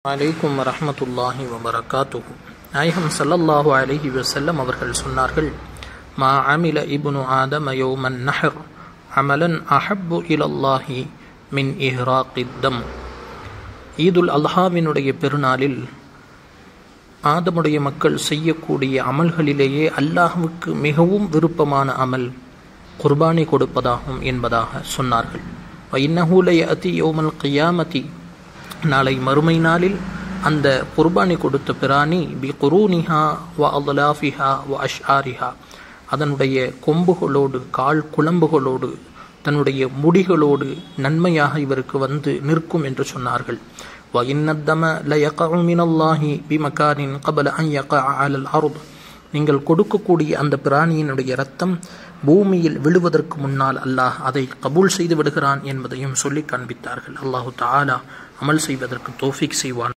அலைக்கும் வரஹமத்துல்லாஹி வபரகாத்துஹு நாயகம் ஸல்லல்லாஹு அலைஹி வஸல்லம் அவர்கள் சொன்னார்கள் மா அமில இப்னு ஆதம யௌமன் நஹர் அமலன் அஹப்பு இலல்லாஹி மின் இஹ்ராக்கித்தம் ஈதுல் அல்ஹாவினுடைய பெருநாளில் ஆதமுடைய மக்கள் செய்யக்கூடிய அமல்களிலேயே அல்லாஹ்வுக்கு மிகவும் விருப்பமான அமல் குர்பானி கொடுப்பதாகும் என்பதாக சொன்னார்கள் வைன்னஹூலை அதி யோமல் கியாமதி நாளை மறுமை நாளில் அந்த குர்பானி கொடுத்த பிராணி பி குரூனிஹா வ அலாஃபிஹா வ அஷ்ஆரிஹா அதனுடைய கொம்புகளோடு கால் குழம்புகளோடு தன்னுடைய முடிகளோடு நன்மையாக இவருக்கு வந்து நிற்கும் என்று சொன்னார்கள் வ இன்னத்தம ல யகஉ மினல்லாஹி பி மகானின் கபல அன் யகஅ அலல் அர்த் நீங்கள் கொடுக்கக்கூடிய அந்த பிராணியினுடைய ரத்தம் பூமியில் விழுவதற்கு முன்னால் அல்லாஹ் அதை கபூல் செய்து விடுகிறான் என்பதையும் சொல்லி காண்பித்தார்கள் அல்லாஹு தாலா அமல் செய்வதற்கு தோஃபிக் செய்வான்